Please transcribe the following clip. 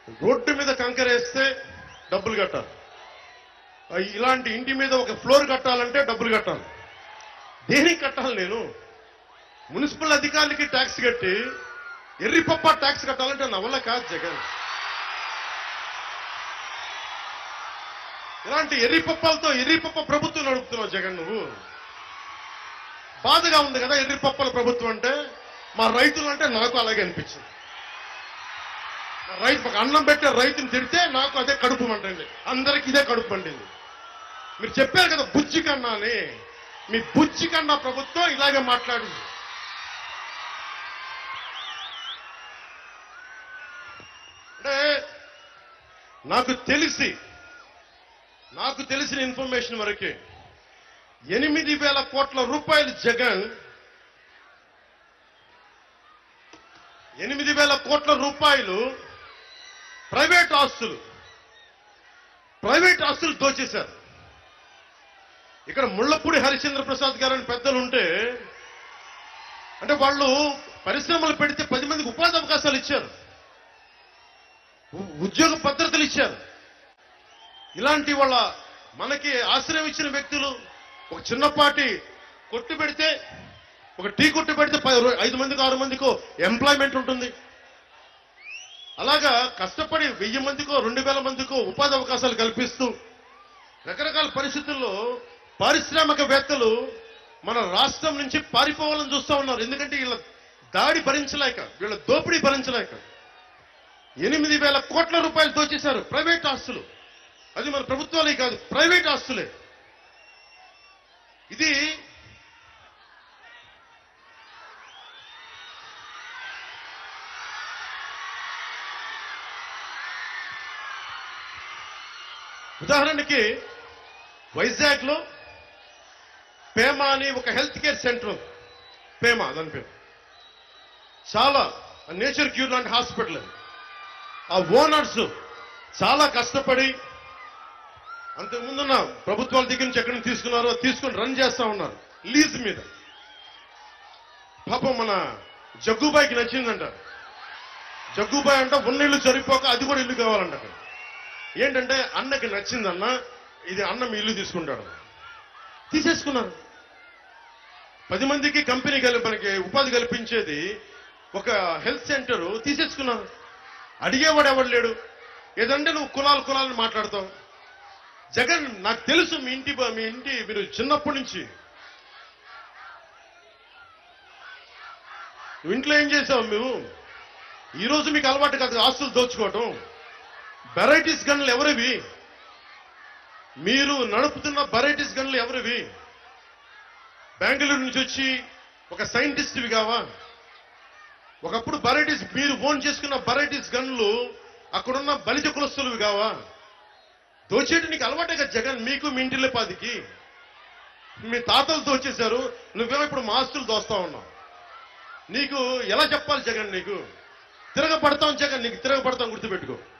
Road మీద కంకర వేస్తే డబ్బులు కట్టాలి ఆ, ఇలాంటి ఇంటి మీద ఒక ఫ్లోర్ కట్టాలంటే డబ్బులు కట్టాలి దేనికి కట్టాలి నేను మున్సిపల్ అధికారులకి ట్యాక్స్ కట్టి ఎర్రిపప్ప ట్యాక్స్ కట్టాలంటే నా వల్ల కాదు జగన్ ఇలాంటి ఎర్రిపప్పలతో ఎర్రిపప్ప ప్రభుత్వం నడుపుతున్నావు జగన్ నువ్వు బాధగా ఉంది కదా ఎర్రిపప్పల ప్రభుత్వం అంటే మా రైతులు అంటే నాకు అలాగే అనిపించింది మా రైతు ఒక అన్నం పెట్టే రైతుని తిడితే నాకు అదే కడుపు మంటండి అందరికి ఇదే కడుపు మండింది మీరు చెప్పారు కదా బుజ్జి కన్నా అని మీ బుజ్జి కన్నా ప్రభుత్వం ఇలాగే మాట్లాడింది అంటే నాకు తెలిసి నాకు తెలిసిన ఇన్ఫర్మేషన్ వరకే ఎనిమిది వేల కోట్ల రూపాయలు జగన్ ఎనిమిది వేల కోట్ల రూపాయలు ప్రైవేట్ ఆస్తులు ప్రైవేట్ ఆస్తులు దోచేశారు ఇక్కడ ముళ్ళపూడి హరిశ్చంద్ర ప్రసాద్ గారు అని పెద్దలు ఉంటే అంటే వాళ్ళు పరిశ్రమలు పెడితే పది మందికి ఉపాధి అవకాశాలు ఇచ్చారు ఉ- ఉద్యోగ భద్రతలు ఇచ్చారు ఇలాంటి వాళ్ళ మనకి ఆశ్రయం ఇచ్చిన వ్యక్తులు ఒక చిన్నపాటి కొట్టు పెడితే ఒక టీ కొట్టు పెడితే పది రో- ఐదు మందికి ఆరు మందికో ఎంప్లాయ్మెంట్ ఉంటుంది అలాగా కష్టపడి వెయ్యి మందికో రెండు వేల మందికో ఉపాధి అవకాశాలు కల్పిస్తూ రకరకాల పరిస్థితుల్లో పారిశ్రామికవేత్తలు మన రాష్ట్రం నుంచి పారిపోవాలని చూస్తా ఉన్నారు ఎందుకంటే వీళ్ళ దాడి భరించలేక వీళ్ళ దోపిడీ భరించలేక ఎనిమిది వేల కోట్ల రూపాయలు దోచేశారు ప్రైవేట్ ఆస్తులు అది మన ప్రభుత్వాలే కాదు ప్రైవేట్ ఆస్తులే ఇది ఉదాహరణకి వైజాగ్ లో పేమా అని ఒక హెల్త్ కేర్ సెంటర్ ఉంది పేమా దాని పేరు చాలా నేచర్ క్యూర్ లాంటి హాస్పిటల్ అది ఆ ఓనర్స్ చాలా కష్టపడి అంతకుముందున్న ప్రభుత్వాల దగ్గర నుంచి ఎక్కడి నుంచి తీసుకున్నారో తీసుకుని రన్ చేస్తా ఉన్నారు లీజ్ మీద పాపం మన జగ్గుబాయికి నచ్చిందంట జగ్గుబాయి అంట ఉన్న ఇల్లు సరిపోక అది కూడా ఇల్లు కావాలంట అక్కడ. ఏంటంటే అన్నకి నచ్చిందన్న ఇది అన్న మీ ఇల్లు తీసుకుంటాడు తీసేసుకున్నారు పది మందికి కంపెనీ కలి మనకి ఉపాధి కల్పించేది ఒక హెల్త్ సెంటర్ తీసేసుకున్నారు అడిగేవాడు ఎవడు లేడు ఏదంటే నువ్వు కులాలు కులాలను మాట్లాడతావు జగన్ నాకు తెలుసు మీ ఇంటి బ- మీ ఇంటి మీరు చిన్నప్పటి నుంచి నువ్వు ఇంట్లో ఏం చేసావు మేము ఈ రోజు మీకు అలవాటు కాదు ఆస్తులు దోచుకోవటం వెరైటీస్ గన్లు ఎవరివి మీరు నడుపుతున్న వెరైటీస్ గన్లు ఎవరివి బెంగళూరు నుంచి వచ్చి ఒక సైంటిస్ట్వి కావా ఒకప్పుడు వెరైటీస్ మీరు ఓన్ చేసుకున్న వెరైటీస్ గన్లు అక్కడున్న బలిజ కులస్తులువి కావా దోచేటి నీకు అలవాటే కదా జగన్ మీకు మీ ఇంటిల్లే పాదికి మీ తాతలు దోచేశారు నువ్వేమో ఇప్పుడు మా ఆస్తులు దోస్తా ఉన్నావు నీకు ఎలా చెప్పాలి జగన్ నీకు తిరగబడతాం జగన్ నీకు తిరగబడతాం గుర్తుపెట్టుకో